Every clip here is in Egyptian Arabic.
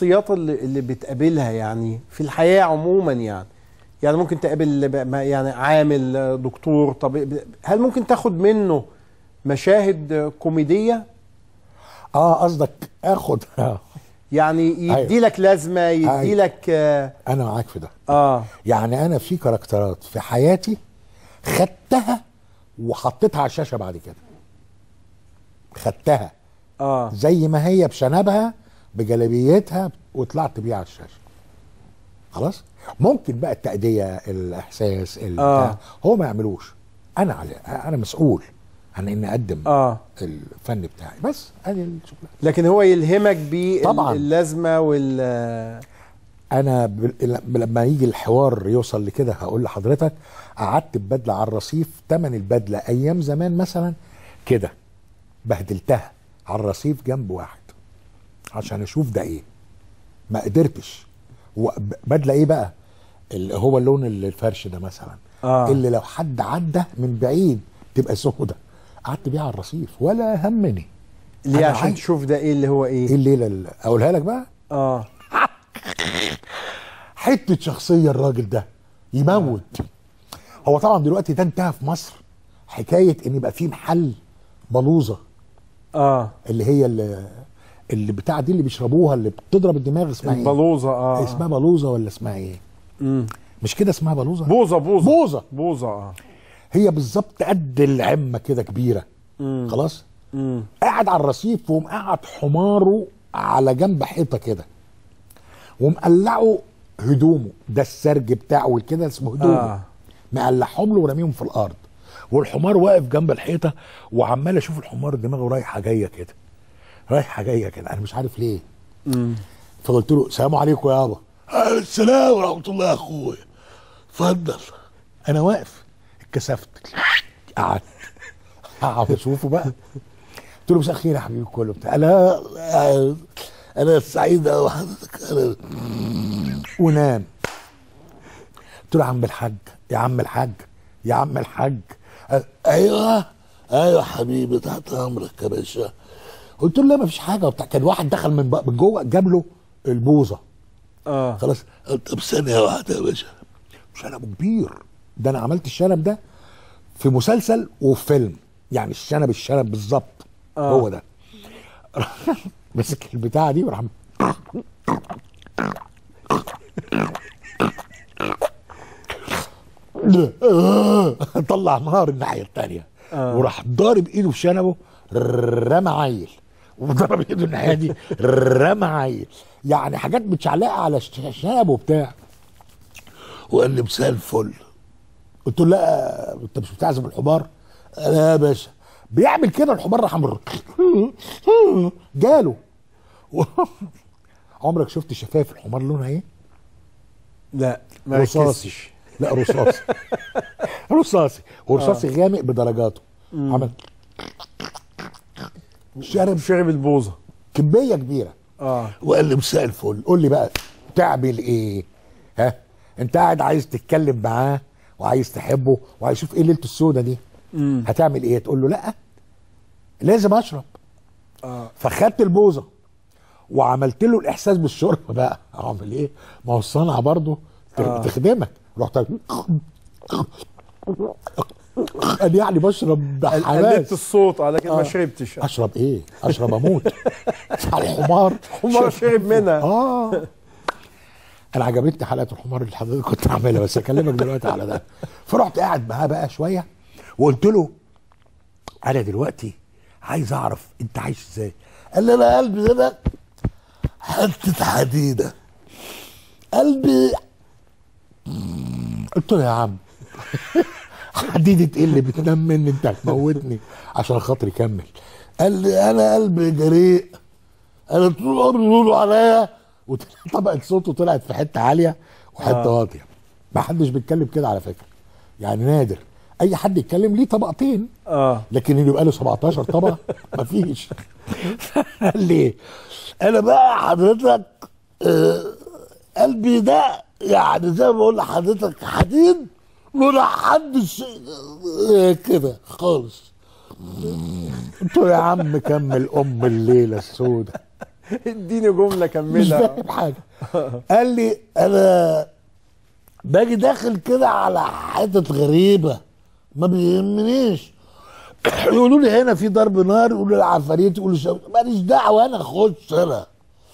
الشخصيات اللي, اللي بتقابلها يعني في الحياه عموما يعني يعني ممكن تقابل ب- ما- يعني عامل آه، دكتور طبيب هل ممكن تاخد منه مشاهد آه، كوميديه اه قصدك اخد يعني يدي لك لازمه يدي أيوة. لك اه, انا معاك في ده آه. يعني انا في كاركترات في حياتي خدتها وحطيتها على الشاشه بعد كده خدتها اه زي ما هي بشنبها بجلابيتها وطلعت بيها على الشاشه خلاص ممكن بقى التأدية الإحساس البتاع آه. هو ما يعملوش أنا علي أنا مسؤول عن إني أقدم اه الفن بتاعي بس أدي الشغلانة لكن هو يلهمك طبعاً. باللازمه وال آه، انا ب- لما يجي الحوار يوصل لكده هقول لحضرتك قعدت ببدله على الرصيف تمن البدله ايام زمان مثلا كده بهدلتها على الرصيف جنب واحد عشان اشوف ده ايه ما قدرتش و- ب- بدله ايه بقى اللي هو اللون اللي الفرش ده مثلا آه. اللي لو حد عدى من بعيد تبقى سودة قعدت بيها على الرصيف ولا همني ليه أنا عشان عايز- تشوف ده ايه اللي هو ايه ايه الليله اللي اقولها لك بقى اه حته شخصيه الراجل ده يموت هو طبعا دلوقتي ده انتهى في مصر حكايه ان يبقى في محل بلوزه اه اللي هي اللي, اللي بتاع دي اللي بيشربوها اللي بتضرب الدماغ اسمها ايه؟ البلوزه اه اسمها بلوزه ولا اسمها ايه؟ مم. مش كده اسمها بلوزه؟ بوظه بوظه بوظه بوظه اه هي بالظبط قد العمه كده كبيره مم. خلاص؟ مم. قاعد على الرصيف ومقعد حماره على جنب حيطه كده ومقلعه هدومه ده السرج بتاعه والكده اسمه هدومه آه. آه. مقلعهم له وراميهم في الارض والحمار واقف جنب الحيطه وعمال اشوف الحمار دماغه رايحه جايه كده رايحه جايه كده انا مش عارف ليه مم. فقلت له السلام عليكم يابا "آه، السلام ورحمه الله يا اخويا اتفضل انا واقف اتكسفت قعدت قعد اشوفه بقى قلت له مساء الخير يا حبيبي كله بتاع انا انا سعيد قوي حضرتك انا ونام قلت له يا عم الحاج يا عم الحاج يا عم الحاج قال، ايوه ايوه حبيبي تحت امرك يا باشا قلت له لا ما فيش حاجه وبتاع كان واحد دخل من بق- من جوه جاب له البوظه اه خلاص قال، طب ثانيه واحده يا باشا شنبه كبير ده انا عملت الشنب ده في مسلسل وفي فيلم يعني الشنب الشنب بالظبط آه. هو ده مسك البتاعه دي وراح طلع نار الناحيه الثانيه آه. وراح ضارب ايده في شنبه رمى عيل وضرب ايده الناحيه دي رمى عيل يعني حاجات متشعلقه على الش- شنبه وبتاع وقال لي مساء الفل قلت له لا انت مش بتعزم الحمار لا يا باشا بيعمل كده الحمار راح عمل جاله عمرك شفت شفايف الحمار لونها ايه؟ لا ما رصاصي ركزتش لا رصاصي رصاصي ورصاصي غامق بدرجاته عمل شرب شرب البوظه كميه كبيره اه وقال لي مساء الفل قول لي بقى تعمل ايه ها انت قاعد عايز تتكلم معاه وعايز تحبه وعايز تشوف ايه ليلته السودة دي مم. هتعمل ايه تقول له لا لازم اشرب اه فخدت البوظه وعملت له الاحساس بالشرب بقى اعمل ايه ما هو الصنعه برضه ت- آه. تخدمك رحت انا يعني بشرب قللت بحماس الصوت اه لكن ما آه. شربتش اشرب ايه اشرب اموت على الحمار حمار شرب منها اه انا عجبتني حلقه الحمار اللي حضرتك كنت عاملها بس اكلمك دلوقتي على ده فرحت قاعد معاه بقى شويه وقلت له انا دلوقتي عايز اعرف انت عايش ازاي قال لي انا قلبي ده حته حديده قلبي قلت له يا عم حديدة ايه اللي بتنام مني انت هتموتني عشان خاطري كمل قال لي انا قلبي جريء انا طول عمري بيقولوا عليا وطبقة صوته طلعت في حتة عالية وحتة آه. واطية ما حدش بيتكلم كده على فكرة يعني نادر اي حد يتكلم ليه طبقتين اه لكن اللي يبقى له 17 طبقة مفيش قال لي انا بقى حضرتك آه، قلبي ده يعني زي ما بقول لحضرتك حديد ولا حدش آه، كده خالص قلت له يا عم كمل ام الليله السوداء اديني جمله مش كملها فاهم حاجه قال لي انا باجي داخل كده على حتت غريبه ما بيهمنيش يقولوا لي هنا في ضرب نار يقولوا لي العفاريت يقولوا شو... ماليش دعوه انا اخش انا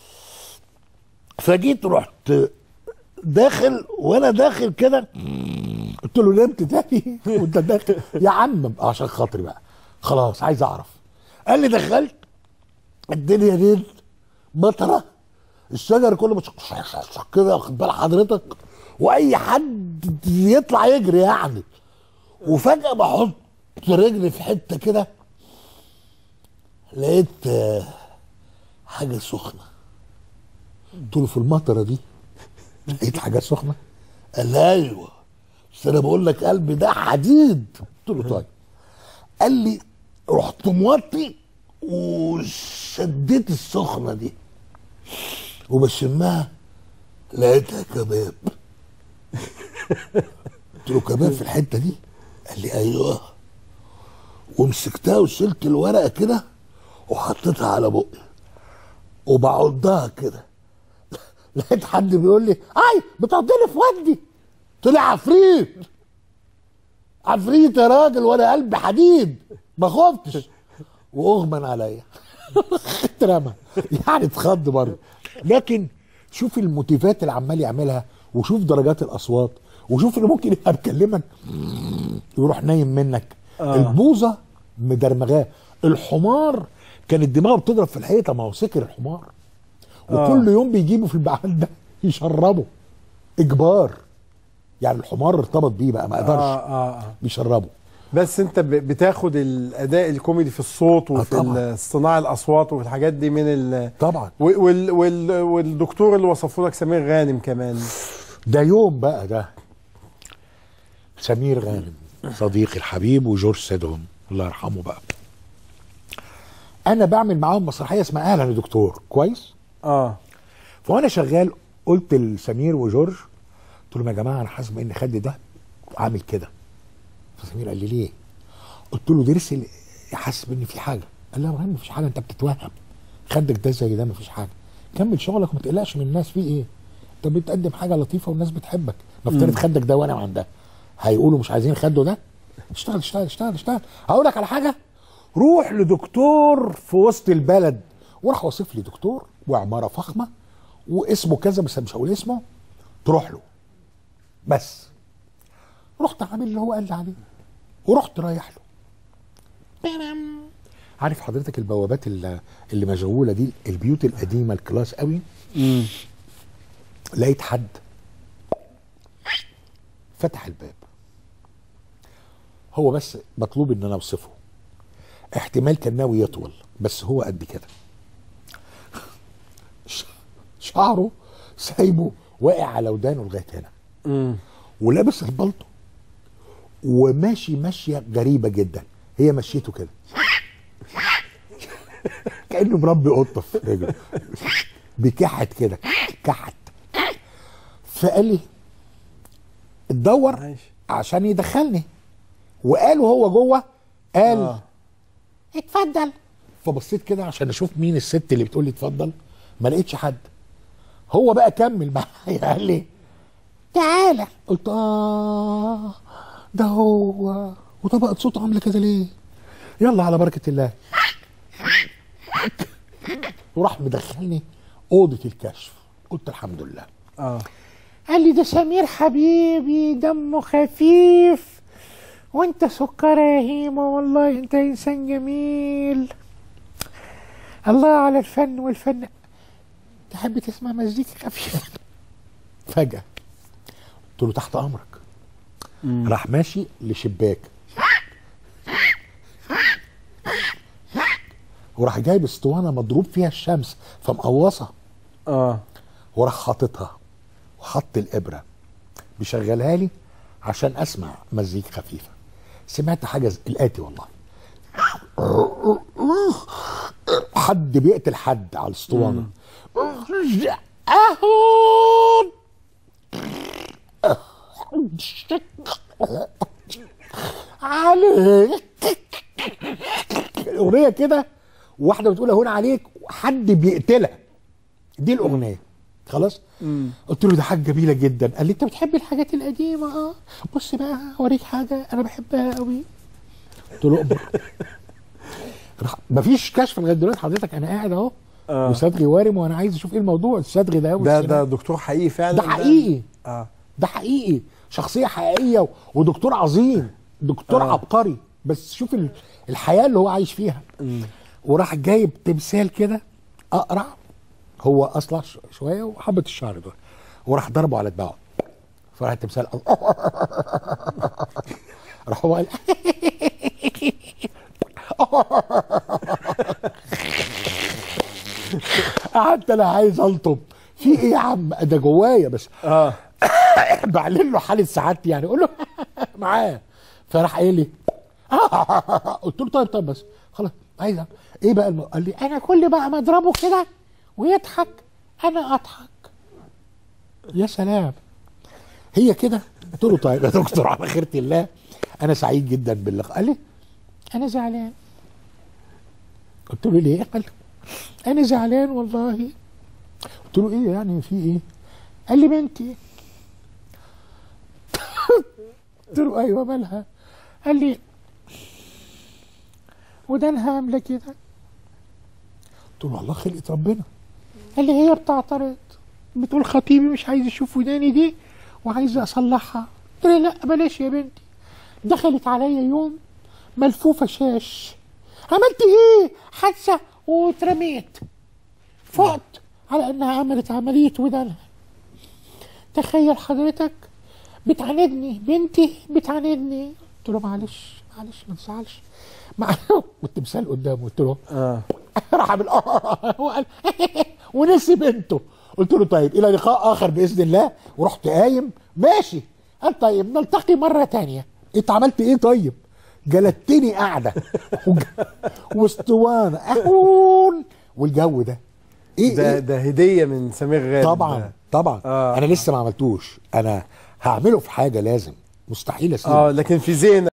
فجيت رحت داخل وانا داخل كده قلت له نمت تاني وانت داخل يا عم عشان خاطري بقى خلاص عايز اعرف قال لي دخلت الدنيا دي مطره الشجر كله مش كده واخد بال حضرتك واي حد يطلع يجري يعني وفجاه بحط رجلي في حته كده لقيت آه، حاجه سخنه قلت له في المطره دي لقيت حاجه سخنه قال لي ايوه بس انا بقول لك قلبي ده حديد قلت له طيب قال لي رحت موطي وشديت السخنه دي وبشمها لقيتها كباب قلت له كباب في الحته دي قال لي ايوه ومسكتها وشلت الورقه كده وحطيتها على بقي وبعضها كده لقيت حد بيقول لي اي بتعضني في ودي طلع عفريت عفريت يا راجل وانا قلبي حديد ما خفتش واغمى عليا اترمى يعني اتخض برضه لكن شوف الموتيفات اللي عمال يعملها وشوف درجات الاصوات وشوف اللي ممكن يبقى بكلمك يروح نايم منك آه. آه. البوظه مدرمغاه الحمار كانت دماغه بتضرب في الحيطه ما هو سكر الحمار وكل يوم بيجيبوا في البعال ده يشربه اجبار يعني الحمار ارتبط بيه بقى ما اه قدرش اه اه بيشربه بس انت ب- بتاخد الاداء الكوميدي في الصوت وفي طبعاً. صناع الاصوات وفي الحاجات دي من ال طبعا و- وال وال والدكتور اللي وصفه لك سمير غانم كمان ده يوم بقى ده سمير غانم صديقي الحبيب وجورج سيدهم الله يرحمه بقى انا بعمل معاهم مسرحيه اسمها اهلا يا دكتور كويس اه فوانا شغال قلت لسمير وجورج قلت لهم يا جماعه انا حاسس بان خدي ده عامل كده فسمير قال لي ليه؟ قلت له درس حاسس بان في حاجه قال لي يا ابراهيم مفيش حاجه انت بتتوهم خدك ده زي ده مفيش حاجه كمل شغلك وما تقلقش من الناس في ايه؟ انت بتقدم حاجه لطيفه والناس بتحبك نفترض خدك ده وانا عن ده هيقولوا مش عايزين خده ده اشتغل اشتغل اشتغل اشتغل هقول لك على حاجه روح لدكتور في وسط البلد وراح وصف لي دكتور وعماره فخمه واسمه كذا بس مش هقول اسمه تروح له بس رحت عامل اللي هو قال لي عليه ورحت رايح له بينام. عارف حضرتك البوابات اللي, اللي مشغوله دي البيوت القديمه الكلاس قوي لقيت حد فتح الباب هو بس مطلوب ان انا اوصفه احتمال كان ناوي يطول بس هو قد كده ش- شعره سايبه واقع على ودانه لغايه هنا امم ولابس البلطو وماشي ماشيه غريبه جدا هي مشيته كده كانه مربي قطه في رجله بيكحت كده كحت فقال لي اتدور ماشي عشان يدخلني وقال وهو جوه قال آه. اتفضل فبصيت كده عشان اشوف مين الست اللي بتقول لي اتفضل ما لقيتش حد هو بقى كمل معايا قال لي تعالى قلت اه ده هو وطبقة صوته عامله كده ليه يلا على بركة الله وراح مدخلني أوضة الكشف قلت الحمد لله اه قال لي ده سمير حبيبي دمه خفيف وانت سكر يا هيمة والله انت انسان جميل الله على الفن والفن تحب تسمع مزيكا خفيفة فجأة قلت له تحت امرك راح ماشي لشباك وراح جايب اسطوانه مضروب فيها الشمس فمقوصه اه وراح حاططها وحط الابره بيشغلها لي عشان اسمع مزيكا خفيفه سمعت حاجه زي الاتي والله حد بيقتل حد على الاسطوانه اهو عليك الاغنيه كده واحده بتقول هون عليك حد بيقتلها دي الاغنيه خلاص مم. قلت له ده حاجه جميله جدا قال لي انت بتحب الحاجات القديمه اه بص بقى اوريك حاجه انا بحبها قوي قلت له اقبر راح مفيش كشف لغايه دلوقتي حضرتك انا قاعد اهو آه. وصدغي وارم وانا عايز اشوف ايه الموضوع الصدغ ده ده والسنان. ده دكتور حقيقي فعلا ده حقيقي اه ده حقيقي شخصيه حقيقيه و- ودكتور عظيم دكتور آه. عبقري بس شوف ال- الحياه اللي هو عايش فيها مم. وراح جايب تمثال كده اقرع هو اصلع ش- شويه وحبه الشعر دول وراح ضربه على دماغه فراح التمثال راح هو قال قعدت انا عايز الطب في ايه يا عم ده جوايا بس اه بعلن له حاله سعادتي يعني اقول له معاه فراح قايل لي قلت له طيب طيب بس خلاص عايز أعمل. ايه بقى الم... قال لي انا كل بقى ما اضربه كده ويضحك انا اضحك يا سلام هي كده قلت له طيب يا دكتور على خيرة الله انا سعيد جدا باللقاء قال لي انا زعلان قلت له ليه قال لي انا زعلان والله قلت له ايه يعني في ايه قال لي بنتي قلت له ايوه مالها قال لي ودانها عامله كده قلت له الله خلقة ربنا قال لي هي بتعترض بتقول خطيبي مش عايز يشوف وداني دي وعايز اصلحها قلت له لا بلاش يا بنتي دخلت عليا يوم ملفوفه شاش عملت ايه حادثه واترميت فقت على انها عملت عمليه ودانها تخيل حضرتك بتعاندني بنتي بتعاندني قلت له معلش معلش ما تزعلش مع والتمثال قدامه قلت له اه راح عامل اه وقال ونسي بنته قلت له طيب الى لقاء اخر باذن الله ورحت قايم ماشي قال طيب نلتقي مره تانية انت عملت ايه طيب جلدتني قاعده وج- واسطوانه اهون والجو ده ايه ده إيه؟ ده هديه من سمير غانم طبعا ده. طبعا آه. انا لسه ما عملتوش انا هعمله في حاجه لازم مستحيل اسيبه اه لكن في ذهنك